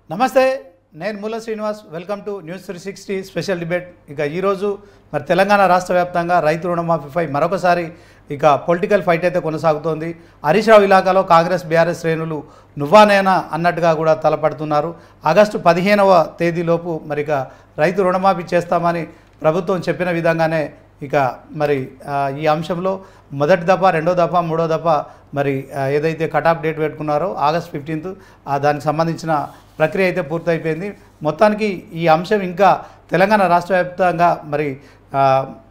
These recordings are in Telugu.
నమస్తే నేను Mulla Srinivas welcome to news three sixty special debate ఇక ఈరోజు మరి తెలంగాణ రాష్ట్ర వ్యాప్తంగా రైతు రుణమాఫీపై మరొకసారి ఇక పొలిటికల్ ఫైట్ అయితే కొనసాగుతోంది హరీష్ రావు ఇలాకాలో కాంగ్రెస్ బీఆర్ఎస్ శ్రేణులు నువ్వానేనా అన్నట్టుగా కూడా తలపడుతున్నారు ఆగస్టు పదిహేనవ తేదీలోపు మరి ఇక రైతు రుణమాఫీ చేస్తామని ప్రభుత్వం చెప్పిన విధంగానే ఇక మరి ఆ, ఈ అంశంలో మొదటి దఫా రెండో దఫా మూడో దఫా మరి ఆ, ఏదైతే కటాఫ్ డేట్ పెట్టుకున్నారో ఆగస్ట్ ఫిఫ్టీన్త్ దానికి సంబంధించిన ప్రక్రియ అయితే పూర్తయిపోయింది మొత్తానికి ఈ అంశం ఇంకా తెలంగాణ రాష్ట్ర వ్యాప్తంగా మరి ఆ,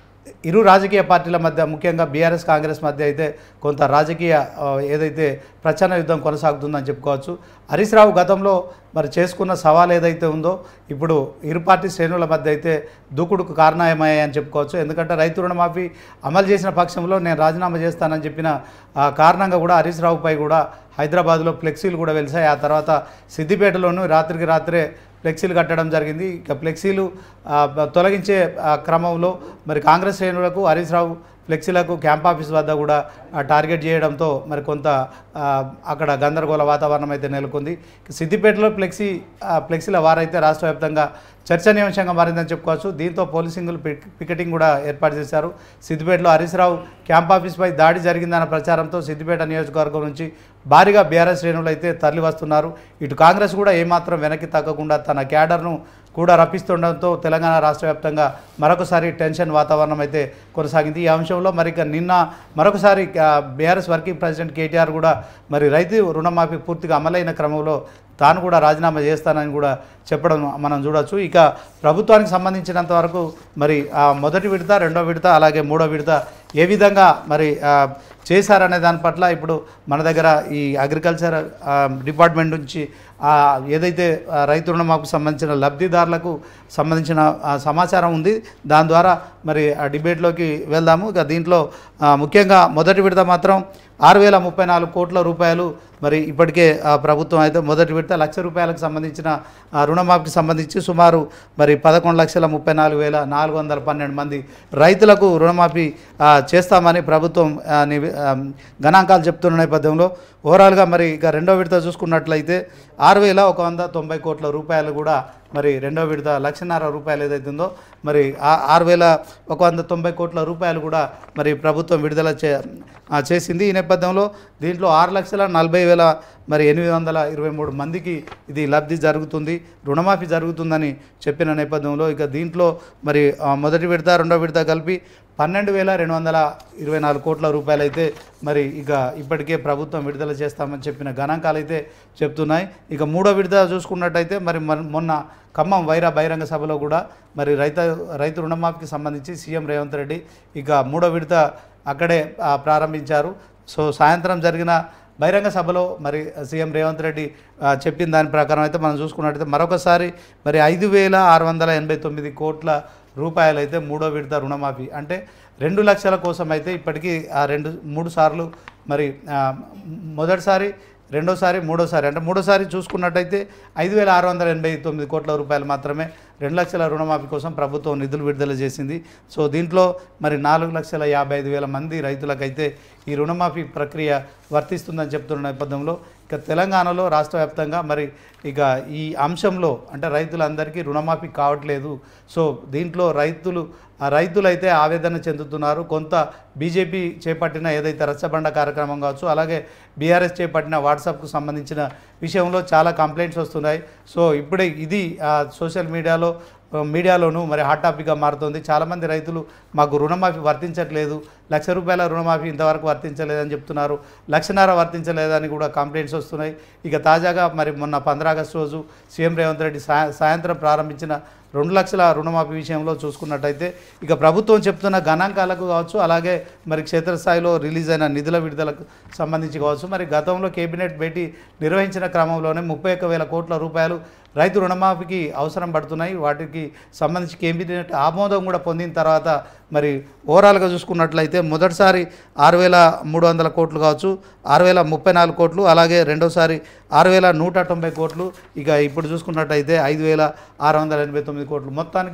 ఇరు రాజకీయ పార్టీల మధ్య ముఖ్యంగా బీఆర్ఎస్ కాంగ్రెస్ మధ్య అయితే కొంత రాజకీయ ఆ, ఏదైతే ప్రచన్న యుద్ధం కొనసాగుతుందని చెప్పుకోవచ్చు హరీష్ రావు గతంలో మరి చేసుకున్న సవాల్ ఏదైతే ఉందో ఇప్పుడు ఇరు పార్టీ శ్రేణుల మధ్య అయితే దూకుడుకు కారణమయ్యాయని చెప్పుకోవచ్చు ఎందుకంటే రైతు రుణమాఫీ అమలు చేసిన పక్షంలో నేను రాజీనామా చేస్తానని చెప్పిన ఆ, కారణంగా కూడా హరీష్ రావుపై కూడా హైదరాబాద్లో ఫ్లెక్సీలు కూడా వెలిసాయి ఆ తర్వాత సిద్దిపేటలోనూ రాత్రికి రాత్రే ఫ్లెక్సీలు కట్టడం జరిగింది ఇక ఫ్లెక్సీలు ఆ, తొలగించే ఆ, క్రమంలో మరి కాంగ్రెస్ శ్రేణులకు హరీష్ రావు ఫ్లెక్సీలకు క్యాంప్ ఆఫీస్ వద్ద కూడా ఆ, టార్గెట్ చేయడంతో మరి కొంత ఆ, అక్కడ గందరగోళ వాతావరణం అయితే నెలకొంది సిద్దిపేటలో ఫ్లెక్సీ ఆ, ఫ్లెక్సీల వారైతే రాష్ట్ర వ్యాప్తంగా చర్చనీయాంశంగా మారిందని చెప్పుకోవచ్చు దీంతో పోలీసింగులు పిక్ పికెటింగ్ కూడా ఏర్పాటు చేశారు సిద్దిపేటలో హరీష్ రావు క్యాంప్ ఆఫీస్పై దాడి జరిగిందన్న ప్రచారంతో సిద్దిపేట నియోజకవర్గం నుంచి భారీగా బీఆర్ఎస్ శ్రేణులు అయితే తరలి వస్తున్నారు ఇటు కాంగ్రెస్ కూడా ఏమాత్రం వెనక్కి తగ్గకుండా తన క్యాడర్ను కూడా రప్పిస్తుండడంతో తెలంగాణ రాష్ట్ర వ్యాప్తంగా మరొకసారి టెన్షన్ వాతావరణం అయితే కొనసాగింది ఈ అంశంలో మరి ఇక నిన్న మరొకసారి బీఆర్ఎస్ వర్కింగ్ ప్రెసిడెంట్ కేటీఆర్ కూడా మరి రైతు రుణమాఫీ పూర్తిగా అమలైన క్రమంలో తాను కూడా రాజీనామా చేస్తానని కూడా చెప్పడం మనం చూడొచ్చు ఇక ప్రభుత్వానికి సంబంధించినంత వరకు మరి ఆ మొదటి విడత రెండో విడత అలాగే మూడో విడత ఏ విధంగా మరి ఆ, చేశారనే దాని పట్ల ఇప్పుడు మన దగ్గర ఈ అగ్రికల్చర్ ఆ, డిపార్ట్మెంట్ నుంచి ఆ, ఏదైతే ఆ, రైతు రుణమాకు సంబంధించిన లబ్ధిదారులకు సంబంధించిన ఆ, సమాచారం ఉంది దాని ద్వారా మరి ఆ డిబేట్లోకి వెళ్దాము ఇక దీంట్లో ఆ, ముఖ్యంగా మొదటి విడత మాత్రం ఆరు వేల ముప్పై నాలుగు కోట్ల రూపాయలు మరి ఇప్పటికే ఆ, ప్రభుత్వం అయితే మొదటి విడత లక్ష రూపాయలకు సంబంధించిన ఆ, రుణమాఫీకి సంబంధించి సుమారు మరి పదకొండు లక్షల ముప్పై నాలుగు వేల నాలుగు వందల పన్నెండు మంది రైతులకు రుణమాఫీ ఆ, చేస్తామని ప్రభుత్వం ఆ, నివే- ఆ, గణాంకాలు చెప్తున్న నేపథ్యంలో ఓవరాల్గా మరి ఇక రెండో విడత చూసుకున్నట్లయితే ఆరు వేల ఒక వంద తొంభై కోట్ల రూపాయలు కూడా మరి రెండో విడత లక్షన్నర రూపాయలు ఏదైతే ఉందో మరి ఆ- ఆరు వేల ఒక వంద తొంభై కోట్ల రూపాయలు కూడా మరి ప్రభుత్వం విడుదల చే ఆ, చేసింది ఈ నేపథ్యంలో దీంట్లో ఆరు లక్షల నలభై వేల మరి ఎనిమిది వందల ఇరవై మూడు మందికి ఇది లబ్ధి జరుగుతుంది రుణమాఫీ జరుగుతుందని చెప్పిన నేపథ్యంలో ఇక దీంట్లో మరి ఆ, మొదటి విడత రెండో విడత కలిపి పన్నెండు వేల రెండు వందల ఇరవై నాలుగు కోట్ల రూపాయలు అయితే మరి ఇక ఇప్పటికే ప్రభుత్వం విడుదల చేస్తామని చెప్పిన గణాంకాలు అయితే చెప్తున్నాయి ఇక మూడో విడత చూసుకున్నట్టయితే మరి మన- మొన్న ఖమ్మం వైరా బహిరంగ సభలో కూడా మరి రైతు రైతు రుణమాఫీకి సంబంధించి సీఎం రేవంత్ రెడ్డి ఇక మూడో విడత అక్కడే ఆ, ప్రారంభించారు సో సాయంత్రం జరిగిన బహిరంగ సభలో మరి సీఎం రేవంత్ రెడ్డి ఆ, చెప్పిన దాని ప్రకారం అయితే మనం చూసుకున్నట్టయితే మరొకసారి మరి ఐదు వేల ఆరు వందల ఎనభై తొమ్మిది కోట్ల రూపాయలు అయితే మూడో విడత రుణమాఫీ అంటే రెండు లక్షల కోసం అయితే ఇప్పటికీ ఆ రెండు మూడు సార్లు మరి ఆ, మొదటిసారి రెండోసారి మూడోసారి అంటే మూడోసారి చూసుకున్నట్టయితే ఐదు వేల ఆరు వందల ఎనభై తొమ్మిది కోట్ల రూపాయలు మాత్రమే రెండు లక్షల రుణమాఫీ కోసం ప్రభుత్వం నిధులు విడుదల చేసింది సో దీంట్లో మరి నాలుగు లక్షల యాభై ఐదు వేల మంది రైతులకైతే ఈ రుణమాఫీ ప్రక్రియ వర్తిస్తుందని చెప్తున్న నేపథ్యంలో ఇక తెలంగాణలో రాష్ట్ర వ్యాప్తంగా మరి ఇక ఈ అంశంలో అంటే రైతులందరికీ రుణమాఫీ కావట్లేదు సో దీంట్లో రైతులు ఆ రైతులైతే ఆవేదన చెందుతున్నారు కొంత బీజేపీ చేపట్టిన ఏదైతే రచ్చబండ కార్యక్రమం కావచ్చు అలాగే బీఆర్ఎస్ చేపట్టిన వాట్సాప్కు సంబంధించిన విషయంలో చాలా కంప్లైంట్స్ వస్తున్నాయి సో ఇప్పుడే ఇది ఆ, సోషల్ మీడియాలో ఆ, మీడియాలోనూ మరి హాట్ టాపిక్గా మారుతుంది చాలామంది రైతులు మాకు రుణమాఫీ వర్తించట్లేదు లక్ష రూపాయల రుణమాఫీ ఇంతవరకు వర్తించలేదని చెప్తున్నారు లక్షన్నర వర్తించలేదని కూడా కంప్లైంట్స్ వస్తున్నాయి ఇక తాజాగా మరి మొన్న పంద్రా ఆగస్టు రోజు సీఎం రేవంత్ రెడ్డి సాయ సాయంత్రం ప్రారంభించిన రెండు లక్షల రుణమాఫీ విషయంలో చూసుకున్నట్టయితే ఇక ప్రభుత్వం చెప్తున్న గణాంకాలకు కావచ్చు అలాగే మరి క్షేత్రస్థాయిలో రిలీజ్ అయిన నిధుల విడుదలకు సంబంధించి కావచ్చు మరి గతంలో కేబినెట్ భేటీ నిర్వహించిన క్రమంలోనే ముప్పై ఒక్క వేల కోట్ల రూపాయలు రైతు రుణమాఫీకి అవసరం పడుతున్నాయి వాటికి సంబంధించి కేబినెట్ ఆమోదం కూడా పొందిన తర్వాత మరి ఓవరాల్గా చూసుకున్నట్లయితే మొదటిసారి ఆరు వేల మూడు వందల కోట్లు కావచ్చు ఆరు వేల ముప్పై నాలుగు కోట్లు అలాగే రెండోసారి ఆరు వేల నూట తొంభై కోట్లు ఇక ఇప్పుడు చూసుకున్నట్టయితే ఐదు వేల ఆరు వందల ఎనభై తొమ్మిది కోట్లు మొత్తానికి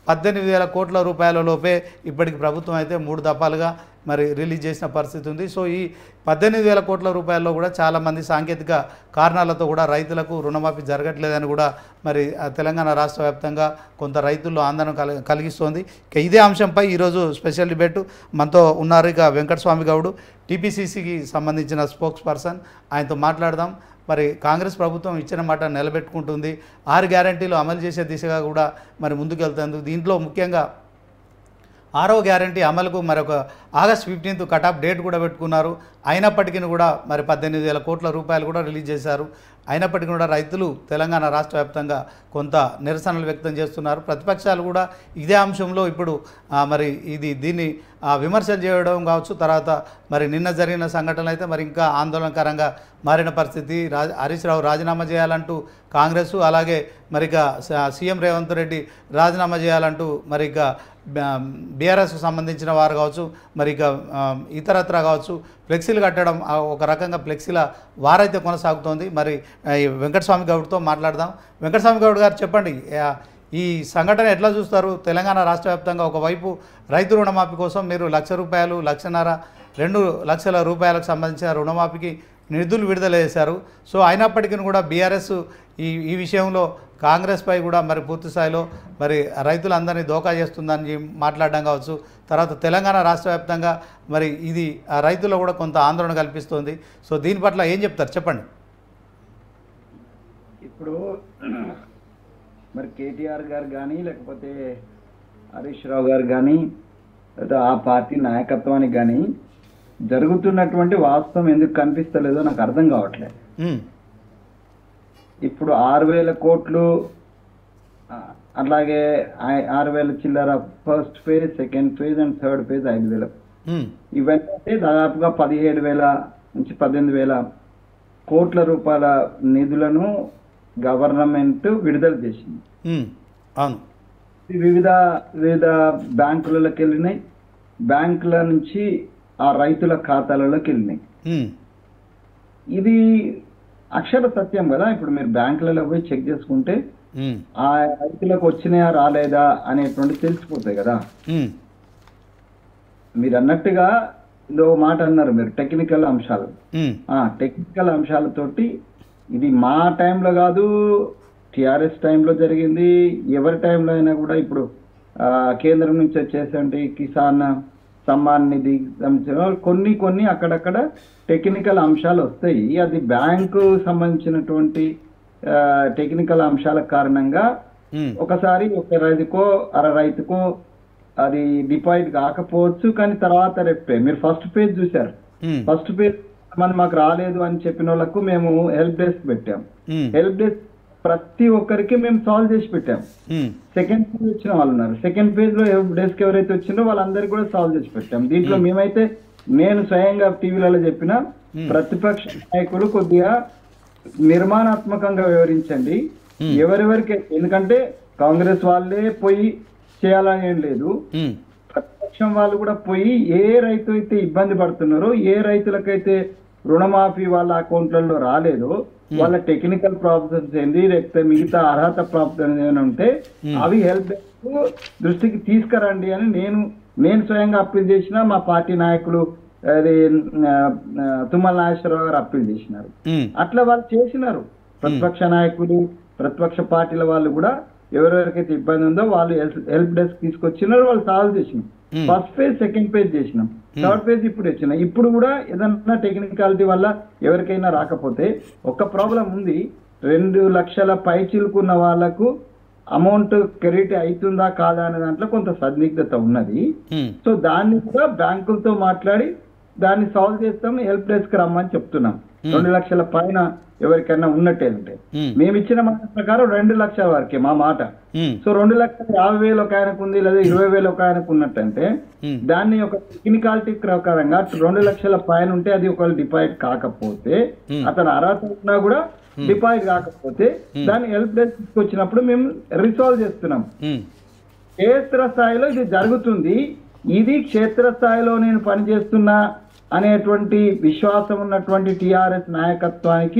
పద్దెనిమిది వేల కోట్ల రూపాయల లోపే ఇప్పటికి ప్రభుత్వం అయితే మూడు దఫాలుగా మరి రిలీజ్ చేసిన పరిస్థితి ఉంది సో ఈ పద్దెనిమిది వేల కోట్ల రూపాయల్లో కూడా చాలామంది సాంకేతిక కారణాలతో కూడా రైతులకు రుణమాఫీ జరగట్లేదని కూడా మరి ఆ తెలంగాణ రాష్ట్ర వ్యాప్తంగా కొంత రైతుల్లో ఆందోళన కల కలిగిస్తోంది ఇక ఇదే అంశంపై ఈరోజు స్పెషల్ డిబేట్ మనతో ఉన్నారు ఇక వెంకటస్వామి గౌడ్ టీపీసీసీకి సంబంధించిన స్పోక్స్ పర్సన్ ఆయనతో మాట్లాడదాం మరి కాంగ్రెస్ ప్రభుత్వం ఇచ్చిన మాట నిలబెట్టుకుంటుంది ఆరు గ్యారంటీలు అమలు చేసే దిశగా కూడా మరి ముందుకెళ్తుంది దీంట్లో ముఖ్యంగా ఆరో గ్యారంటీ అమలుకు మరొక ఆగస్ట్ ఫిఫ్టీన్త్ కటాఫ్ డేట్ కూడా పెట్టుకున్నారు అయినప్పటికీ కూడా మరి పద్దెనిమిది వేల కోట్ల రూపాయలు కూడా రిలీజ్ చేశారు అయినప్పటికీ కూడా రైతులు తెలంగాణ రాష్ట్ర వ్యాప్తంగా కొంత నిరసనలు వ్యక్తం చేస్తున్నారు ప్రతిపక్షాలు కూడా ఇదే అంశంలో ఇప్పుడు ఆ, మరి ఇది దీన్ని ఆ, విమర్శలు చేయడం కావచ్చు తర్వాత మరి నిన్న జరిగిన సంఘటనలు అయితే మరి ఇంకా ఆందోళనకరంగా మారిన పరిస్థితి రాజ్ హరీష్ రావు రాజీనామా చేయాలంటూ కాంగ్రెస్ అలాగే మరి ఇక స- సీఎం రేవంత్ రెడ్డి రాజీనామా చేయాలంటూ మరి ఇక బీఆర్ఎస్కు సంబంధించిన వారు కావచ్చు మరి ఇక ఆ, ఇతరత్ర కావచ్చు ఫ్లెక్సీలు కట్టడం ఆ, ఒక రకంగా ఫ్లెక్సీల వారైతే కొనసాగుతోంది మరి ఆ, ఈ వెంకటస్వామి గౌడ్తో మాట్లాడదాం వెంకటస్వామి గౌడ్ గారు చెప్పండి ఆ, ఈ సంఘటన ఎట్లా చూస్తారు తెలంగాణ రాష్ట్ర వ్యాప్తంగా ఒకవైపు రైతు రుణమాఫీ కోసం మీరు లక్ష రూపాయలు లక్షన్నర రెండు లక్షల రూపాయలకు సంబంధించిన రుణమాఫీకి నిధులు విడుదల చేశారు సో అయినప్పటికీ కూడా బీఆర్ఎస్ ఈ ఈ విషయంలో కాంగ్రెస్పై కూడా మరి పూర్తి స్థాయిలో మరి రైతులందరినీ దోకా చేస్తుందని మాట్లాడడం కావచ్చు తర్వాత తెలంగాణ రాష్ట్ర వ్యాప్తంగా మరి ఇది ఆ రైతుల్లో కూడా కొంత ఆందోళన కల్పిస్తుంది సో దీని పట్ల ఏం చెప్తారు చెప్పండి ఇప్పుడు మరి కేటీఆర్ గారు కానీ లేకపోతే హరీష్ రావు గారు కానీ లేదా ఆ పార్టీ నాయకత్వానికి కానీ జరుగుతున్నటువంటి వాస్తవం ఎందుకు కనిపిస్తలేదో నాకు అర్థం కావట్లేదు ఉమ్, ఇప్పుడు ఆరు వేల కోట్లు ఆ, అలాగే ఆ- ఆరు వేల చిల్లర first phase second phase and third phase ఐదు వేల ఉమ్, ఇవన్నీ దాదాపుగా పదిహేడు వేల నుంచి పద్దెనిమిది వేల కోట్ల రూపాయల నిధులను గవర్నమెంట్ విడుదల చేసింది ఉమ్, అవును ఇది వివిధ వివిధ బ్యాంకులలోకి వెళ్ళినాయి బ్యాంకుల నుంచి ఆ రైతుల ఖాతాలలోకి వెళ్ళినాయి ఉమ్, ఇది అక్షర సత్యం కదా ఇప్పుడు మీరు బ్యాంకులలో పోయి చెక్ చేసుకుంటే ఉమ్, ఆ రైతులకు వచ్చినాయా రాలేదా అనేటువంటి తెలిసిపోతాయి కదా ఉమ్, మీరు అన్నట్టుగా ఇదో మాట అన్నారు మీరు టెక్నికల్ అంశాలు ఉమ్, ఆ టెక్నికల్ అంశాలతోటి ఇది మా టైంలో కాదు టిఆర్ఎస్ టైంలో జరిగింది ఎవరి టైంలో అయినా కూడా ఇప్పుడు ఆ, కేంద్రం నుంచి వచ్చేసండి కిసాన్ సమ్మాన్ నిధి సంబంధించిన కొన్ని కొన్ని అక్కడక్కడ టెక్నికల్ అంశాలు వస్తాయి అది బ్యాంకు సంబంధించినటువంటి ఆ, టెక్నికల్ అంశాల కారణంగా ఉమ్, ఒకసారి ఒక రైతుకో అర రైతుకో అది డిపాజిట్ కాకపోవచ్చు కానీ తర్వాత రేపే మీరు ఫస్ట్ పేజ్ చూశారు ఉమ్, ఫస్ట్ పేజ్ మన మాకు రాలేదు అని చెప్పిన వాళ్ళకు మేము హెల్ప్ డెస్క్ పెట్టాం ఉమ్, హెల్ప్ డెస్క్ ప్రతి ఒక్కరికి మేము సాల్వ్ చేసి పెట్టాం ఉమ్, సెకండ్ పేజ్ వచ్చిన వాళ్ళు ఉన్నారు సెకండ్ పేజ్ లో హెల్ప్ డెస్క్ ఎవరైతే వచ్చిందో వాళ్ళందరికీ కూడా సాల్వ్ చేసి పెట్టాం దీంట్లో మేమైతే నేను స్వయంగా టీవీలలో చెప్పిన Hmm. ప్రతిపక్ష నాయకులు కొద్దిగా నిర్మాణాత్మకంగా వివరించండి Hmm. ఎవరెవరికి ఎందుకంటే కాంగ్రెస్ వాళ్ళే పోయి చేయాలని ఏం లేదు ఉమ్, ప్రతిపక్షం వాళ్ళు కూడా పోయి ఏ రైతు అయితే ఇబ్బంది పడుతున్నారో ఏ రైతులకైతే రుణమాఫీ వాళ్ళ అకౌంట్లలో రాలేదో వాళ్ళ టెక్నికల్ ప్రాబ్లమ్స్ ఏంది లేకపోతే మిగతా అర్హత ప్రాబ్లమ్స్ ఏమైనా ఉంటే Hmm. అవి హెల్ప్ దృష్టికి తీసుకురండి అని నేను నేను స్వయంగా అప్పీల్ చేసిన మా పార్టీ నాయకులు అది ఆ, ఆ, తుమ్మల నాగేశ్వరరావు గారు అప్పీల్ చేసినారు ఉమ్, అట్లా వాళ్ళు చేసినారు ప్రతిపక్ష నాయకులు ప్రతిపక్ష పార్టీల వాళ్ళు కూడా ఎవరెవరికైతే ఇబ్బంది ఉందో వాళ్ళు హెల్ప్- హెల్ప్ డెస్క్ తీసుకొచ్చినారు వాళ్ళు సాల్వ్ చేసినాం Hmm. First page second page చేసినాం థర్డ్ పేజ్ ఇప్పుడు వచ్చినాం ఇప్పుడు కూడా ఏదన్నా టెక్నికాలిటీ వల్ల ఎవరికైనా రాకపోతే ఒక ప్రాబ్లం ఉంది రెండు లక్షల పై చిలుకున్న వాళ్ళకు అమౌంట్ క్రెడిట్ అవుతుందా కాదా అనే దాంట్లో కొంత సందిగ్ధత ఉన్నది ఉమ్, సో దాన్ని కూడా బ్యాంకులతో మాట్లాడి దాన్ని సాల్వ్ చేస్తాం హెల్ప్ డెస్క్ రమ్మని చెప్తున్నాం రెండు లక్షల పైన ఎవరికైనా ఉన్నట్టే ఉంటే ఉమ్, మేము ఇచ్చిన మాట ప్రకారం రెండు లక్షల వరకే మా మాట ఉమ్, సో రెండు లక్షల యాభై వేలు ఒక ఆయనకు ఉంది లేదా ఇరవై వేలు ఒక ఆయనకు ఉన్నట్టంటే ఉమ్, దాన్ని ఒక టెక్నికాలిటీ ప్రకారంగా రెండు లక్షల పైన ఉంటే అది ఒకవేళ డిపాజిట్ కాకపోతే Hmm. అతను అర్హత ఉన్నా కూడా డిపాజిట్ కాకపోతే దాన్ని హెల్ప్ డెస్క్ తీసుకొచ్చినప్పుడు మేము రిసాల్వ్ చేస్తున్నాం ఉమ్, క్షేత్రస్థాయిలో ఇది జరుగుతుంది ఇది క్షేత్రస్థాయిలో నేను పనిచేస్తున్నా అనేటువంటి విశ్వాసం ఉన్నటువంటి టిఆర్ఎస్ నాయకత్వానికి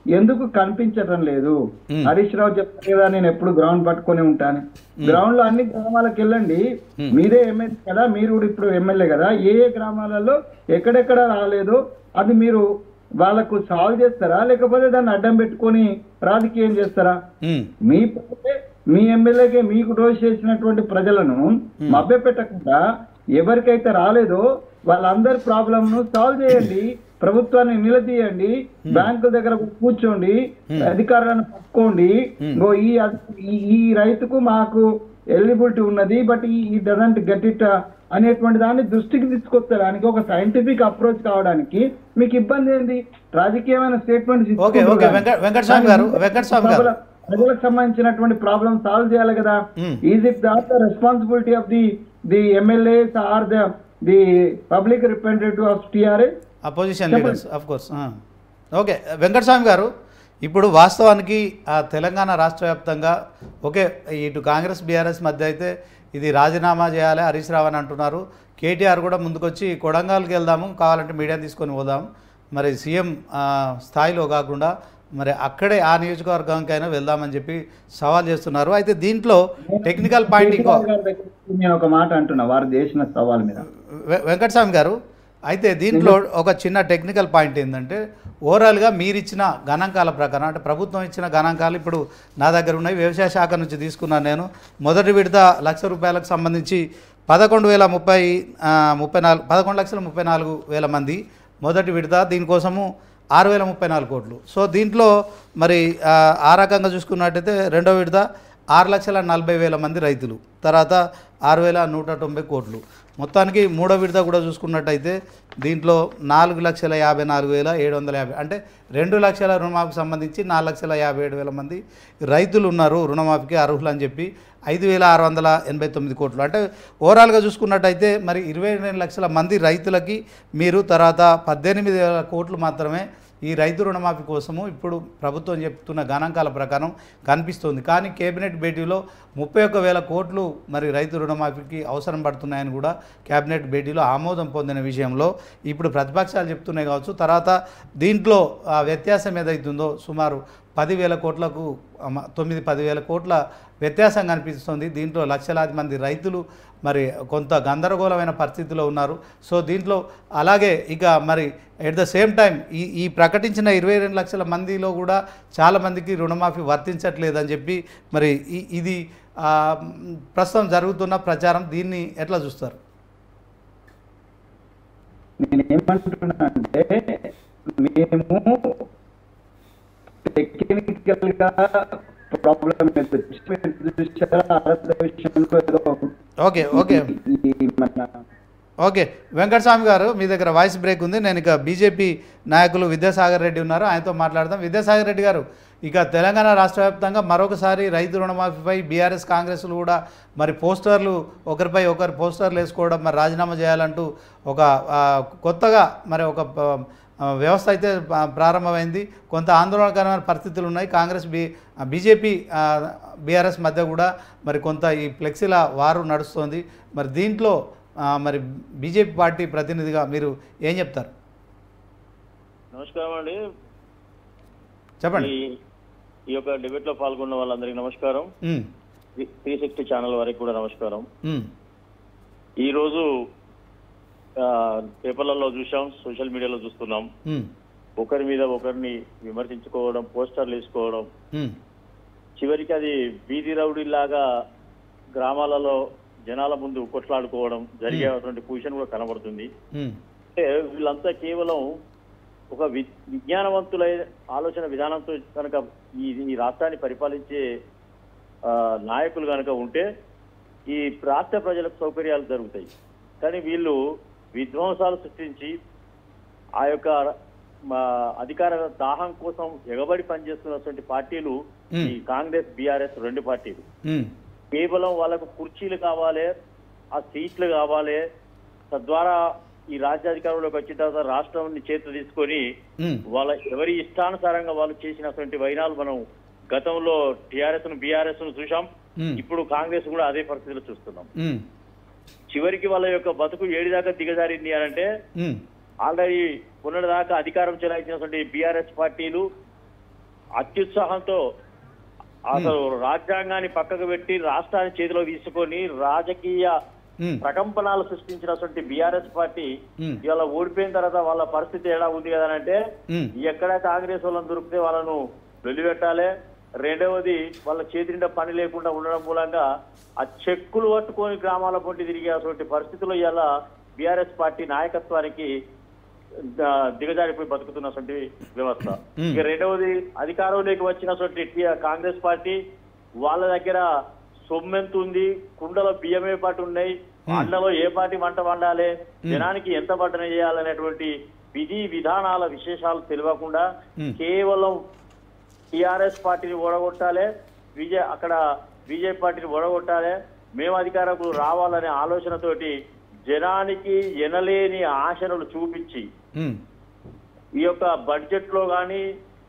ఎందుకు కనిపించడం లేదు Hmm. హరీష్ రావు చెప్పారు కదా నేను ఎప్పుడు గ్రౌండ్ పట్టుకొని ఉంటాను గ్రౌండ్ లో అన్ని గ్రామాలకు వెళ్ళండి Hmm. మీరే ఎమ్మెల్యే కదా మీరు కూడా ఇప్పుడు ఎమ్మెల్యే కదా ఏ ఏ గ్రామాలలో ఎక్కడెక్కడ రాలేదో అది మీరు వాళ్ళకు సాల్వ్ చేస్తారా లేకపోతే దాన్ని అడ్డం పెట్టుకొని రాజకీయం చేస్తారా ఉమ్, మీ ప్రజలే మీ ఎమ్మెల్యేకి మీకు డోస్ చేసినటువంటి ప్రజలను మభ్య పెట్టకుండా ఎవరికైతే రాలేదో వాళ్ళందరి ప్రాబ్లమ్ ను సాల్వ్ చేయండి ప్రభుత్వాన్ని నిలదీయండి బ్యాంకుల దగ్గర కూర్చోండి అధికారులను పట్టుకోండి ఇంకో ఈ ఈ- ఈ రైతుకు మాకు ఎలిజిబిలిటీ ఉన్నది బట్ ఈ డజంట్ గెట్ ఇట్ అనేటువంటి దాన్ని దృష్టికి తీసుకొచ్చడానికి ఒక సైంటిఫిక్ అప్రోచ్ కావడానికి మీకు ఇబ్బంది ఏంది రాజకీయమైన statements okay okay Venkata Venkataswamy గారు వెంకటస్వామి గారు ప్రజలకు సంబంధించినటువంటి ప్రాబ్లం సాల్వ్ చేయాలి కదా Hmm. Is it that the responsibility of the the MLAs or the the public representative of TRS opposition leaders of course okay Venkataswamy గారు ఇప్పుడు వాస్తవానికి ఆ తెలంగాణ రాష్ట్ర వ్యాప్తంగా ఓకే ఇటు కాంగ్రెస్ బీఆర్ఎస్ మధ్య అయితే ఇది రాజీనామా చేయాలి హరీష్ రావు అని అంటున్నారు కేటీఆర్ కూడా ముందుకొచ్చి కొడంగల్కి వెళ్దాము కావాలంటే మీడియా తీసుకొని పోదాం మరి సీఎం ఆ, స్థాయిలో కాకుండా మరి అక్కడే ఆ నియోజకవర్గానికైనా వెళ్దామని చెప్పి సవాల్ చేస్తున్నారు అయితే దీంట్లో టెక్నికల్ పాయింట్ ఇంకో నేను ఒక మాట అంటున్నా వారు చేసిన సవాల్ మీద వె- వెంకటస్వామి గారు అయితే దీంట్లో ఒక చిన్న టెక్నికల్ పాయింట్ ఏంటంటే ఓవరాల్గా మీరు ఇచ్చిన గణాంకాల ప్రకారం అంటే ప్రభుత్వం ఇచ్చిన గణాంకాలు ఇప్పుడు నా దగ్గర ఉన్నాయి వ్యవసాయ శాఖ నుంచి తీసుకున్నాను నేను మొదటి విడత లక్ష రూపాయలకు సంబంధించి పదకొండు వేల ముప్పై ఆ, ముప్పై నాలుగు పదకొండు లక్షల ముప్పై నాలుగు వేల మంది మొదటి విడత దీనికోసము ఆరు వేల ముప్పై నాలుగు కోట్లు సో దీంట్లో మరి ఆ, ఆ రకంగా చూసుకున్నట్టయితే రెండో విడత ఆరు లక్షల నలభై వేల మంది రైతులు తర్వాత ఆరు వేల నూట తొంభై కోట్లు మొత్తానికి మూడో విడత కూడా చూసుకున్నట్టయితే దీంట్లో నాలుగు లక్షల యాభై నాలుగు వేల ఏడు వందల యాభై అంటే రెండు లక్షల రుణమాఫీకి సంబంధించి నాలుగు లక్షల యాభై ఏడు వేల మంది రైతులు ఉన్నారు రుణమాఫీకి అర్హులు అని చెప్పి ఐదు వేల ఆరు వందల ఎనభై తొమ్మిది కోట్లు అంటే ఓవరాల్గా చూసుకున్నట్టయితే మరి ఇరవై రెండు లక్షల మంది రైతులకి మీరు తర్వాత పద్దెనిమిది వేల కోట్లు మాత్రమే ఈ రైతు రుణమాఫీ కోసము ఇప్పుడు ప్రభుత్వం చెప్తున్న గణాంకాల ప్రకారం కనిపిస్తుంది కానీ కేబినెట్ భేటీలో ముప్పై ఒక్క వేల కోట్లు మరి రైతు రుణమాఫీకి అవసరం పడుతున్నాయని కూడా కేబినెట్ భేటీలో ఆమోదం పొందిన విషయంలో ఇప్పుడు ప్రతిపక్షాలు చెప్తున్నాయి కావచ్చు తర్వాత దీంట్లో ఆ వ్యత్యాసం ఏదైతుందో సుమారు పదివేల కోట్లకు అమ- తొమ్మిది పదివేల కోట్ల వ్యత్యాసం కనిపిస్తుంది దీంట్లో లక్షలాది మంది రైతులు మరి కొంత గందరగోళమైన పరిస్థితిలో ఉన్నారు సో దీంట్లో అలాగే ఇక మరి ఎట్ ద సేమ్ టైం ఈ ఈ ప్రకటించిన ఇరవై రెండు లక్షల మందిలో కూడా చాలామందికి రుణమాఫీ వర్తించట్లేదని చెప్పి మరి ఈ- ఇది ఆ, మ్, ప్రస్తుతం జరుగుతున్న ప్రచారం దీన్ని ఎట్లా చూస్తారు నేను ఏమంటున్నా అంటే మేము టెక్నికల్ గా ప్రాబ్లం విషయంలో ఏదో ఓకే ఓకే ఈ మన ఓకే వెంకటస్వామి గారు మీ దగ్గర వాయిస్ బ్రేక్ ఉంది నేను ఇక బీజేపీ నాయకులు విద్యాసాగర్ రెడ్డి ఉన్నారు ఆయనతో మాట్లాడదాం విద్యాసాగర్ రెడ్డి గారు ఇక తెలంగాణ రాష్ట్ర వ్యాప్తంగా మరొకసారి రైతు రుణమాఫీపై బీఆర్ఎస్ కాంగ్రెస్లు కూడా మరి పోస్టర్లు ఒకరిపై ఒకరు పోస్టర్లు వేసుకోవడం మరి రాజీనామా చేయాలంటూ ఒక ఆ, కొత్తగా మరి ఒక ఆ, వ్యవస్థ అయితే ప- ప్రారంభమైంది కొంత ఆందోళనకరమైన పరిస్థితులు ఉన్నాయి కాంగ్రెస్ బీ బీజేపీ బీఆర్ఎస్ మధ్య కూడా మరి కొంత ఈ ఫ్లెక్సీల వారు నడుస్తోంది మరి దీంట్లో ఆ, మరి బీజేపీ పార్టీ ప్రతినిధిగా మీరు ఏం చెప్తారు నమస్కారం అండి చెప్పండి ఈ ఈ యొక్క డిబేట్ లో పాల్గొన్న వాళ్ళందరికీ నమస్కారం ఉమ్, త్రీ సిక్స్టీ ఛానల్ వారికి కూడా నమస్కారం ఉమ్, ఈ రోజు ఆ, పేపర్లలో చూసాం సోషల్ మీడియాలో చూస్తున్నాం ఉమ్, ఒకరి మీద ఒకరిని విమర్శించుకోవడం పోస్టర్లు వేసుకోవడం ఉమ్, చివరికి అది వీధి రౌడీలాగా గ్రామాలలో జనాల ముందు కొట్లాడుకోవడం జరిగేటువంటి పొజిషన్ కూడా కనబడుతుంది ఉమ్, అంటే వీళ్ళంతా కేవలం ఒక వి విజ్ఞానవంతులైన ఆలోచన విధానంతో కనుక ఈ ఈ రాష్ట్రాన్ని పరిపాలించే ఆ, నాయకులు కనుక ఉంటే ఈ రాష్ట్ర ప్రజలకు సౌకర్యాలు జరుగుతాయి కానీ వీళ్ళు విధ్వంసాలు సృష్టించి ఆ యొక్క మా అధికార దాహం కోసం ఎగబడి పనిచేస్తున్నటువంటి పార్టీలు Hmm. ఈ కాంగ్రెస్ బీఆర్ఎస్ రెండు పార్టీలు ఉమ్, కేవలం వాళ్ళకు కుర్చీలు కావాలి ఆ సీట్లు కావాలి తద్వారా ఈ రాజ్యాధికారంలోకి వచ్చిన తర్వాత రాష్ట్రాన్ని చేతులు తీసుకొని ఉమ్, వాళ్ళ ఎవరి ఇష్టానుసారంగా వాళ్ళు చేసినటువంటి వైనాలు మనం గతంలో టిఆర్ఎస్ ను బీఆర్ఎస్ ను చూసాం ఉమ్, ఇప్పుడు కాంగ్రెస్ కూడా అదే పరిస్థితిలో చూస్తున్నాం ఉమ్, చివరికి వాళ్ళ యొక్క బతుకు ఏడి దాకా దిగజారింది అని అంటే ఉమ్, ఆల్రెడీ ఉన్నటి దాకా అధికారం చెలాయించినటువంటి బీఆర్ఎస్ పార్టీలు అత్యుత్సాహంతో అసలు రాజ్యాంగాన్ని పక్కకు పెట్టి రాష్ట్రాన్ని చేతిలో తీసుకొని రాజకీయ ఉమ్, ప్రకంపనాలు సృష్టించినటువంటి బీఆర్ఎస్ పార్టీ ఉమ్, ఇవాళ ఓడిపోయిన తర్వాత వాళ్ళ పరిస్థితి ఎలా ఉంది కదా అంటే ఉమ్, ఎక్కడ కాంగ్రెస్ వాళ్ళని దొరికితే వాళ్ళను వెలిపెట్టాలి రెండవది వాళ్ళ చేతి నిండా పని లేకుండా ఉండడం మూలంగా ఆ చెక్కులు పట్టుకొని గ్రామాల పొంటి తిరిగే అటువంటి పరిస్థితుల్లో ఇవాళ బీఆర్ఎస్ పార్టీ నాయకత్వానికి ఆ, దిగజారిపోయి బతుకుతున్నటువంటి వ్యవస్థ మ్మ్. ఇక రెండవది అధికారంలోకి వచ్చినటువంటి టి- కాంగ్రెస్ పార్టీ వాళ్ళ దగ్గర సొమ్మెంత ఉంది కుండలో బియ్యమే పాటు ఉన్నాయి మ్మ్. అండలో ఏ పార్టీ వంట వండాలి జనానికి ఎంత పట్టణ చేయాలనేటువంటి విధి విధానాల విశేషాలు తెలియకుండా మ్మ్. కేవలం టిఆర్ఎస్ పార్టీని ఓడగొట్టాలి విజయ్ అక్కడ బీజేపీ పార్టీని ఓడగొట్టాలి మేము అధికారంలో రావాలనే ఆలోచనతోటి జనానికి ఎనలేని ఆశలు చూపించి ఉమ్, ఈ యొక్క బడ్జెట్ లో కానీ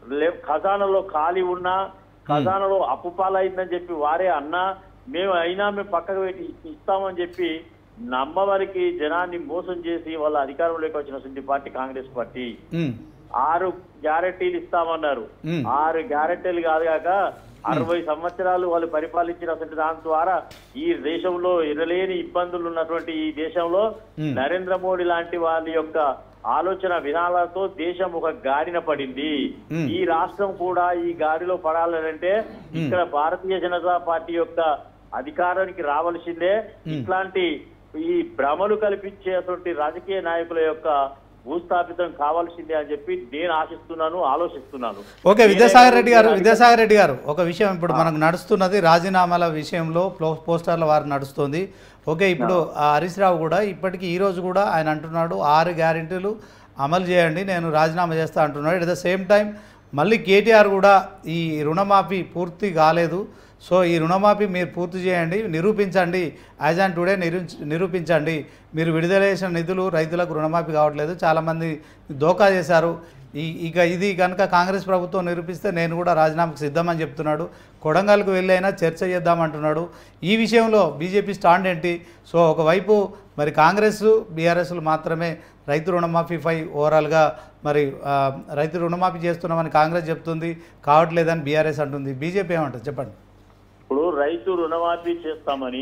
ఖజానాలో ఖాళీ ఉన్నా ఖజానాలో అప్పు పాలైందని చెప్పి వారే అన్నా మేము అయినా మేము పక్కకు పెట్టి ఇస్తామని చెప్పి నమ్మవరికి జనాన్ని మోసం చేసి వాళ్ళ అధికారంలోకి వచ్చిన పార్టీ కాంగ్రెస్ పార్టీ ఉమ్, ఆరు గ్యారెంటీలు ఇస్తామన్నారు మ్మ్. ఆరు గ్యారెంటీలు కాదు కాక అరవై సంవత్సరాలు వాళ్ళు పరిపాలించినటువంటి దాని ద్వారా ఈ దేశంలో ఎనలేని ఇబ్బందులు ఉన్నటువంటి ఈ దేశంలో మ్మ్. నరేంద్ర మోడీ లాంటి వాళ్ళ యొక్క ఆలోచన విధానాలతో దేశం ఒక గాడిన పడింది మ్మ్. ఈ రాష్ట్రం కూడా ఈ గాడిలో పడాలంటే ఇక్కడ భారతీయ జనతా పార్టీ యొక్క అధికారానికి రావాల్సిందే ఇట్లాంటి ఈ భ్రమలు కల్పించేటువంటి రాజకీయ నాయకుల యొక్క భూస్థాపితం కావాల్సిందే అని చెప్పి నేను ఆశిస్తున్నాను ఆలోచిస్తున్నాను ఓకే విద్యాసాగర్ రెడ్డి గారు విద్యాసాగర్ రెడ్డి గారు ఒక విషయం ఇప్పుడు మనకు నడుస్తున్నది రాజీనామాల విషయంలో పో- పోస్టర్ల వారు నడుస్తుంది ఓకే ఇప్పుడు ఆ హరీష్ రావు కూడా ఇప్పటికీ ఈ రోజు కూడా ఆయన అంటున్నాడు ఆరు గ్యారెంటీలు అమలు చేయండి నేను రాజీనామా చేస్తా అంటున్నాడు ఎట్ ద సేమ్ టైం మళ్ళీ కేటీఆర్ కూడా ఈ రుణమాఫీ పూర్తి కాలేదు సో ఈ రుణమాఫీ మీరు పూర్తి చేయండి నిరూపించండి యాజ్ ఆన్ టుడే నిరూ నిరూపించండి మీరు విడుదల చేసిన నిధులు రైతులకు రుణమాఫీ కావట్లేదు చాలామంది దోకా చేశారు ఈ ఇక ఇది కనుక కాంగ్రెస్ ప్రభుత్వం నిరూపిస్తే నేను కూడా రాజీనామాకు సిద్ధమని చెప్తున్నాడు కొడంగల్కు వెళ్ళి అయినా చర్చ చేద్దామంటున్నాడు ఈ విషయంలో బీజేపీ స్టాండ్ ఏంటి సో ఒకవైపు మరి కాంగ్రెస్ బీఆర్ఎస్లు మాత్రమే రైతు రుణమాఫీపై ఓవరాల్గా మరి ఆ, రైతు రుణమాఫీ చేస్తున్నామని కాంగ్రెస్ చెప్తుంది కావట్లేదని బీఆర్ఎస్ అంటుంది బీజేపీ ఏమంటుంది చెప్పండి ఇప్పుడు రైతు రుణమాఫీ చేస్తామని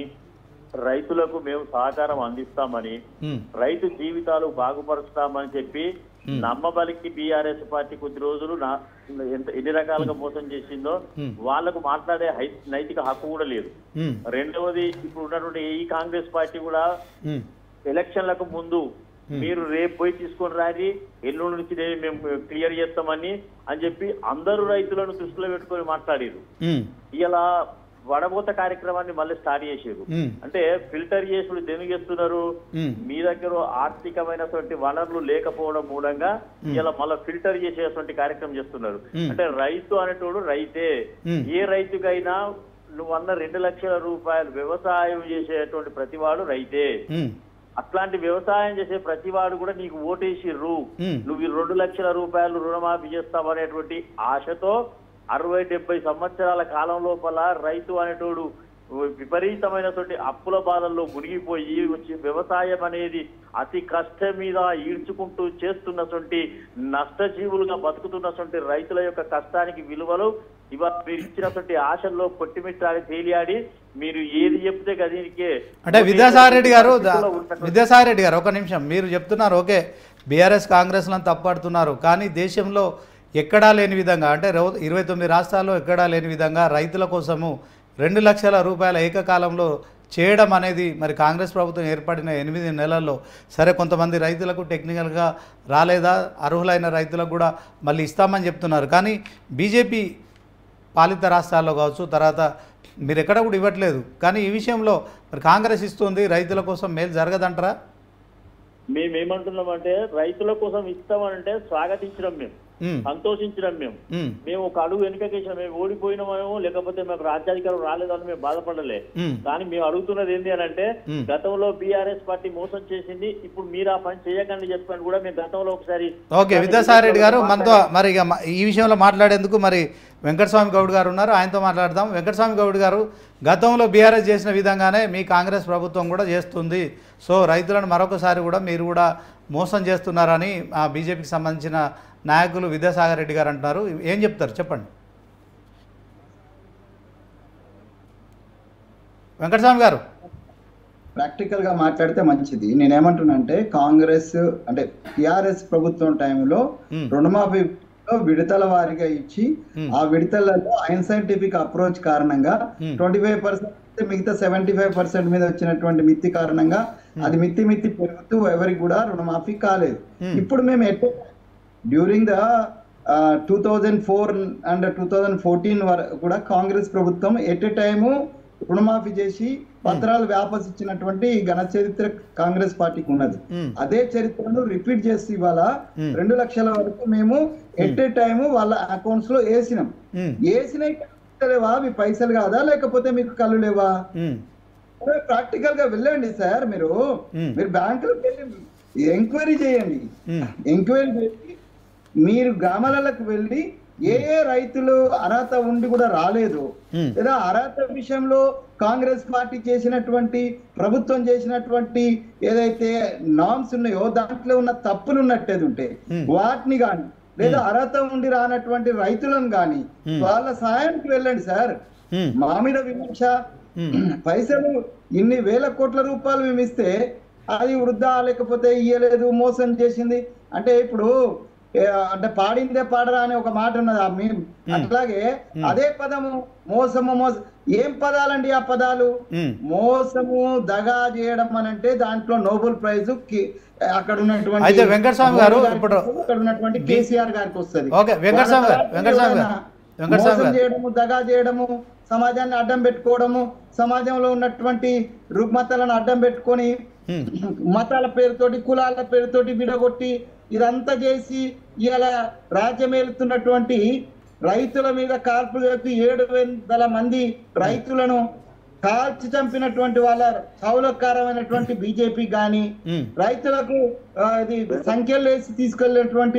రైతులకు మేము సహకారం అందిస్తామని ఉమ్, రైతు జీవితాలు బాగుపరుస్తామని చెప్పి నమ్మబలికి బీఆర్ఎస్ పార్టీ కొద్ది రోజులు నా- ఎంత ఎన్ని రకాలుగా మోసం చేసిందో Hmm. వాళ్లకు మాట్లాడే హై- నైతిక హక్కు కూడా లేదు ఉమ్, రెండవది ఇప్పుడు ఉన్నటువంటి ఈ కాంగ్రెస్ పార్టీ కూడా ఉమ్, ఎలక్షన్లకు ముందు మీరు రేపు పోయి తీసుకొని రారి ఎల్లుండి నుంచి నేను మేము క్లియర్ చేస్తామని అని చెప్పి అందరూ రైతులను దృష్టిలో పెట్టుకొని మాట్లాడారు ఉమ్, ఇలా వడబోత కార్యక్రమాన్ని మళ్ళీ స్టార్ట్ చేసారు ఉమ్, అంటే ఫిల్టర్ చేసుడు దేనికి చేస్తున్నారు ఉమ్, మీ దగ్గర ఆర్థికమైనటువంటి వనరులు లేకపోవడం మూలంగా ఇలా మళ్ళీ ఫిల్టర్ చేసేటువంటి కార్యక్రమం చేస్తున్నారు మ్మ్. అంటే రైతు అనేటోడు రైతే మ్మ్. ఏ రైతుకైనా నువ్వు అన్న రెండు లక్షల రూపాయలు వ్యవసాయం చేసేటువంటి ప్రతివాడు రైతే ఉమ్, అట్లాంటి వ్యవసాయం చేసే ప్రతివాడు కూడా నీకు ఓటేసిర్రు మ్మ్. నువ్వు ఈ రెండు లక్షల రూపాయలు రుణమాఫీ చేస్తావనేటువంటి ఆశతో అరవై డెబ్బై సంవత్సరాల కాలం లోపల రైతు అనేటోడు విపరీతమైనటువంటి అప్పుల బాధల్లో మునిగిపోయి వచ్చి వ్యవసాయం అనేది అతి కష్టం మీద ఈడ్చుకుంటూ చేస్తున్నటువంటి నష్టజీవులుగా బతుకుతున్నటువంటి రైతుల యొక్క కష్టానికి విలువలు ఇవాళ మీరు ఇచ్చినటువంటి ఆశల్లో కొట్టిమిట్టాడి తేలియాడి మీరు ఏది చెప్తే గదికే అంటే విద్యాసాగర్ రెడ్డి గారు ద- పరిస్థితుల్లో ఉన్నటువంటి విద్యాసాగర్ రెడ్డి గారు ఒక నిమిషం మీరు చెప్తున్నారు ఓకే బీఆర్ఎస్ కాంగ్రెస్లను తప్పడుతున్నారు కానీ దేశంలో ఎక్కడా లేని విధంగా అంటే రో- ఇరవై తొమ్మిది రాష్ట్రాల్లో ఎక్కడా లేని విధంగా రైతుల కోసము రెండు లక్షల రూపాయల ఏకకాలంలో చేయడం అనేది మరి కాంగ్రెస్ ప్రభుత్వం ఏర్పడిన ఎనిమిది నెలల్లో సరే కొంతమంది రైతులకు టెక్నికల్గా రాలేదా అర్హులైన రైతులకు కూడా మళ్ళీ ఇస్తామని చెప్తున్నారు కానీ బీజేపీ పాలిత రాష్ట్రాల్లో కావచ్చు తర్వాత మీరు ఎక్కడ కూడా ఇవ్వట్లేదు కానీ ఈ విషయంలో మరి కాంగ్రెస్ ఇస్తుంది రైతుల కోసం మేలు జరగదంటారా మేమేమంటున్నామంటే రైతుల కోసం ఇస్తామనంటే స్వాగతించడం మేము ఉమ్, సంతోషించడం మేము ఉమ్, మేము ఒక అడుగు వెనుకకేసిన మేము ఓడిపోయినామేమో లేకపోతే మాకు రాజ్యాధికారం రాలేదని మేము బాధపడలే ఉమ్, కానీ మేము అడుగుతున్నది ఏంటి అని అంటే మ్మ్. గతంలో బీఆర్ఎస్ పార్టీ మోసం చేసింది ఇప్పుడు మీరు ఆ పని చేయకండి చెప్పని కూడా మేము గతంలో ఒకసారి ఓకే విద్యాసాగర్ రెడ్డి గారు మనతో మరి ఇక మ- ఈ విషయంలో మాట్లాడేందుకు మరి వెంకటస్వామి గౌడ్ గారు ఉన్నారు ఆయనతో మాట్లాడదాం వెంకటస్వామి గౌడ్ గారు గతంలో బీఆర్ఎస్ చేసిన విధంగానే మీ కాంగ్రెస్ ప్రభుత్వం కూడా చేస్తుంది సో రైతులను మరొకసారి కూడా మీరు కూడా మోసం చేస్తున్నారని ఆ బీజేపీకి సంబంధించిన నాయకులు విద్యాసాగర్ రెడ్డి గారు అంటున్నారు ఏం చెప్తారు చెప్పండి వెంకటస్వామి గారు ప్రాక్టికల్ గా మాట్లాడితే మంచిది నేనేమంటున్నానంటే కాంగ్రెస్ అంటే టిఆర్ఎస్ ప్రభుత్వం టైంలో Hmm. రుణమాఫీలో విడతల వారీగా ఇచ్చి Hmm. ఆ విడతలలో అన్సైంటిఫిక్ అప్రోచ్ కారణంగా Hmm. ట్వంటీ ఫైవ్ పర్సెంట్ మిగతా సెవెంటీ ఫైవ్ పర్సెంట్ మీద వచ్చినటువంటి మిత్తి కారణంగా అది మిత్తి మిత్తి పెరుగుతూ ఎవరికి కూడా రుణమాఫీ కాలేదు Hmm. ఇప్పుడు మేము ఎట్లా during the two thousand four and two thousand fourteen వరకు కూడా కాంగ్రెస్ ప్రభుత్వం ఎట్ ఎ టైము రుణమాఫీ చేసి పత్రాలు వ్యాపసిచ్చినటువంటి ఘన చరిత్ర కాంగ్రెస్ పార్టీకి ఉన్నది Hmm. అదే చరిత్రను రిపీట్ చేసి ఇవాళ Hmm. రెండు లక్షల వరకు మేము ఎట్ ఏ టైము వాళ్ళ అకౌంట్స్ లో వేసినాం ఉమ్, వేసినాయి లేవా మీ పైసలు కాదా లేకపోతే మీకు కళ్ళు లేవా ఉమ్, ప్రాక్టికల్ గా వెళ్ళండి సార్ మీరు Hmm. మీరు బ్యాంకులకు వెళ్ళి ఎంక్వైరీ చేయండి ఉమ్, ఎంక్వైరీ చేసి మీరు గ్రామాలకు వెళ్ళి ఏ ఏ రైతులు అర్హత ఉండి కూడా రాలేదు ఉమ్, లేదా అర్హత విషయంలో కాంగ్రెస్ పార్టీ చేసినటువంటి ప్రభుత్వం చేసినటువంటి ఏదైతే నామ్స్ ఉన్నాయో దాంట్లో ఉన్న తప్పులు ఉన్నట్టేది ఉంటే Hmm. వాటిని కానీ లేదా అర్హత ఉండి రానటువంటి రైతులను కానీ Hmm. వాళ్ళ సహాయానికి వెళ్ళండి సార్ ఉమ్, మామిడ విమర్శ ఉమ్, పైసలు ఇన్ని వేల కోట్ల రూపాయలు మేము ఇస్తే అది వృద్ధా లేకపోతే ఇయ్యలేదు మోసం చేసింది అంటే ఇప్పుడు ఏ, అంటే పాడిందే పాడరా అనే ఒక మాట ఉన్నది ఆ మేము అట్లాగే అదే పదము మోసము మోస ఏం పదాలండి ఆ పదాలు ఉమ్, మోసము దగా చేయడం అని అంటే దాంట్లో నోబెల్ ప్రైజ్ కి- అక్కడ ఉన్నటువంటి అయితే వెంకటస్వామి గారు మోడీ గారికి ఇప్పుడు- వస్తుంది, అక్కడ ఉన్నటువంటి కేసీఆర్ గారికి వస్తుంది ఓకే, వెంకటస్వామి గారు, వెంకటస్వామి గారు, వెంకటస్వామి మోసం గారు. చేయడము దగా చేయడము సమాజాన్ని అడ్డం పెట్టుకోవడము సమాజంలో ఉన్నటువంటి రుగ్మతలను అడ్డం పెట్టుకొని ఉమ్, మతాల పేరుతోటి కులాల పేరుతోటి విడగొట్టి ఇదంతా చేసి ఇలా రాజ్యమేలుతున్నటువంటి రైతుల మీద కార్పులు చెప్పి ఏడు వందల మంది రైతులను కాల్చి చంపినటువంటి వాళ్ళ చౌలకారమైనటువంటి బీజేపీ గాని ఉమ్, రైతులకు ఆ, ఇది సంఖ్యలు వేసి తీసుకెళ్లేటువంటి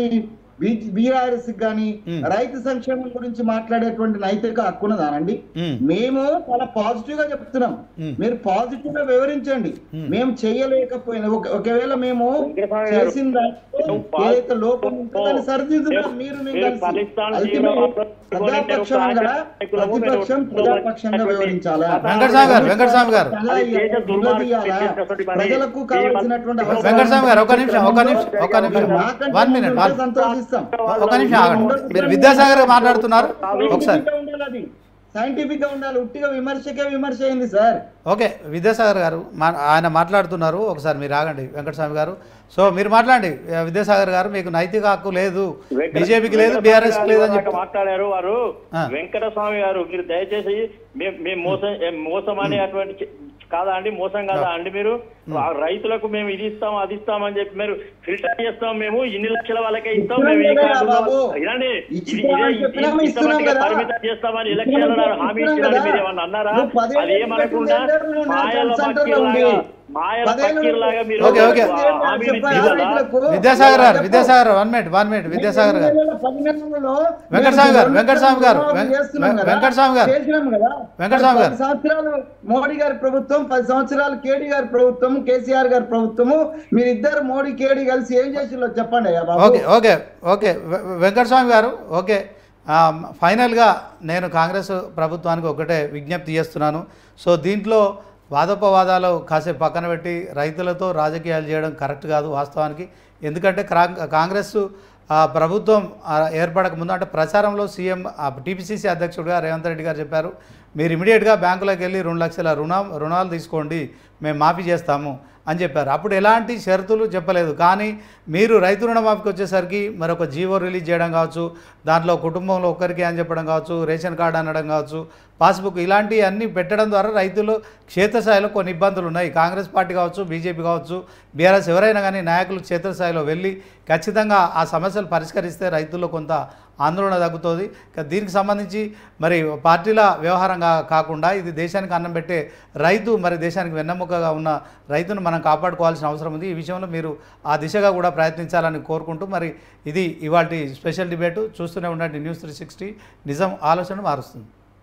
బీఆర్ఎస్ కానీ Hmm. రైతు సంక్షేమం గురించి మాట్లాడేటువంటి నైతిక హక్కున్నదానండి ఉమ్, మేము చాలా పాజిటివ్ గా చెప్తున్నాం Hmm. మీరు పాజిటివ్ గా వివరించండి Hmm. మేము చేయలేకపోయినా ఒక- ఒకవేళ మేము వెంకటస్వామి గారు, చేసిన దాంట్లో నువ్వు పా- ఏదైతే లోపం ఉందో దాన్ని సరిదిద్దుదాం మీరు మేము మీరు కలిసి పాకిస్తాన్ Ultimate జీవన ప్రజాపక్షంగా ప్రతిపక్షం ప్రజాపక్షంగా వివరించాలా వెంకటస్వామి గారు, వెంకటస్వామి గారు. చాలా ఇయ్యాలా, నిలదీయాలా? ప్రజలకు కావాల్సినటువంటి అవసరాలు- వెంకటస్వామి గారు ఒక నిమిషం ఒక నిమిషం ఒక నిమిషం మాకంటే వన్ మినిట్ ముందు వన్ సంతోషిస్తాం ఒక నిమిషం ఆగండి మీరు విద్యాసాగర్ గారు మాట్లాడుతున్నారు ఒకసారి సైంటిఫిక్ గా ఉండాలి అది సైంటిఫిక్ గా ఉండాలి ఉట్టిగా విమర్శకే విమర్శ అయింది సార్ ఓకే విద్యాసాగర్ గారు మా ఆయన మాట్లాడుతున్నారు ఒకసారి మీరు ఆగండి వెంకటస్వామి గారు సో మీరు మాట్లాడండి ఆ, విద్యాసాగర్ గారు మీకు నైతిక హక్కు లేదు వెంకట- బీజేపీకి లేదు వెంకటస్వామి బీఆర్ఎస్ గారు లేదని ఇందాక చెప్పి మాట్లాడారు వారు ఆ. వెంకటస్వామి గారు మీరు దయచేసి మేము మేము మోసం ఏ మోసం అనేటువంటి చె- కాదా అండి మోసం కాదా అండి మీరు ఆ రైతులకు మేము ఇది ఇస్తాం అది ఇస్తాం అని చెప్పి మీరు ఫిల్టర్ చేస్తాం మేము ఇన్ని లక్షల వాళ్ళకే ఇస్తాం మేము ఈ ఇస్తున్నాం కదా కార్డులో- బాబు. ఇలాండి ఇది- ఇచ్చినామని ఇదే- చెప్పినాము, ఇది ఇస్తున్నాం ఇంతమందికి కదా. పరిమితం చేస్తామని ఎలక్షన్ హామీ ఇస్తున్నాం ఇచ్చినారని కదా. మీరు ఏమన్నా అన్నారా నువ్వు పదేళ్ళు అది ఏమనకుండా పెట్టిన ఏళ్ళు మాయల నా సెంటర్లో పక్కీలాగా ఉండి. మాయల పదేళ్ళు పక్కీలాగా మీరు ఓకే, ఓకే. హామీ చెప్పాలి ఇవ్వాలా? రైతులకు. విద్యాసాగర్ గారు Vidyasagar one minute one minute Vidyasagar గారు వెంకటస్వామి గారు, వెంకటస్వామి గారు, వెం- వెంకటస్వామి గారు. వెంకటస్వామి గారు. పది సంవత్సరాలు మోడీ గారి ప్రభుత్వం పది సంవత్సరాలు కేడీ గారి ప్రభుత్వం కేసీఆర్ గారి ప్రభుత్వము మీరిద్దరు మోడీ కేడీ కలిసి ఏం చేసిందో చెప్పండి అయ్యా బాబు ఓకే ఓకే ఓకే వె- వెంకటస్వామి గారు ఓకే ఆ, ఫైనల్గా నేను కాంగ్రెస్ ప్రభుత్వానికి ఒకటే విజ్ఞప్తి చేస్తున్నాను సో దీంట్లో వాదోపవాదాలు కాసేపు పక్కన పెట్టి రైతులతో రాజకీయాలు చేయడం కరెక్ట్ కాదు వాస్తవానికి ఎందుకంటే క్రా- కాంగ్రెస్ ఆ, ప్రభుత్వం ఆ, ఏర్పడక ముందు అంటే ప్రచారంలో సీఎం టీపీసీసీ అధ్యక్షుడిగా రేవంత్ రెడ్డి గారు చెప్పారు మీరు ఇమీడియట్గా బ్యాంకులోకి వెళ్ళి రెండు లక్షల రుణం రుణాలు తీసుకోండి మేము మాఫీ చేస్తాము అని చెప్పారు అప్పుడు ఎలాంటి షరతులు చెప్పలేదు కానీ మీరు రైతు రుణమాఫీకి వచ్చేసరికి మరొక జీవో రిలీజ్ చేయడం కావచ్చు దాంట్లో కుటుంబంలో ఒక్కరికి అని చెప్పడం కావచ్చు రేషన్ కార్డు అనడం కావచ్చు పాస్బుక్ ఇలాంటివి అన్నీ పెట్టడం ద్వారా రైతులు క్షేత్రస్థాయిలో కొన్ని ఇబ్బందులు ఉన్నాయి కాంగ్రెస్ పార్టీ కావచ్చు బీజేపీ కావచ్చు బీఆర్ఎస్ ఎవరైనా కానీ నాయకులు క్షేత్రస్థాయిలో వెళ్ళి ఖచ్చితంగా ఆ సమస్యలు పరిష్కరిస్తే రైతుల్లో కొంత ఆందోళన తగ్గుతుంది ఇక దీనికి సంబంధించి మరి పార్టీల వ్యవహారంగా కాకుండా ఇది దేశానికి అన్నం పెట్టే రైతు మరి దేశానికి వెన్నెముకగా ఉన్న రైతును మనం కాపాడుకోవాల్సిన అవసరం ఉంది ఈ విషయంలో మీరు ఆ దిశగా కూడా ప్రయత్నించాలని కోరుకుంటూ మరి ఇది ఇవాళ స్పెషల్ డిబేటు చూస్తూనే ఉండండి న్యూస్ త్రీ సిక్స్టీ నిజం ఆలోచన మారుస్తుంది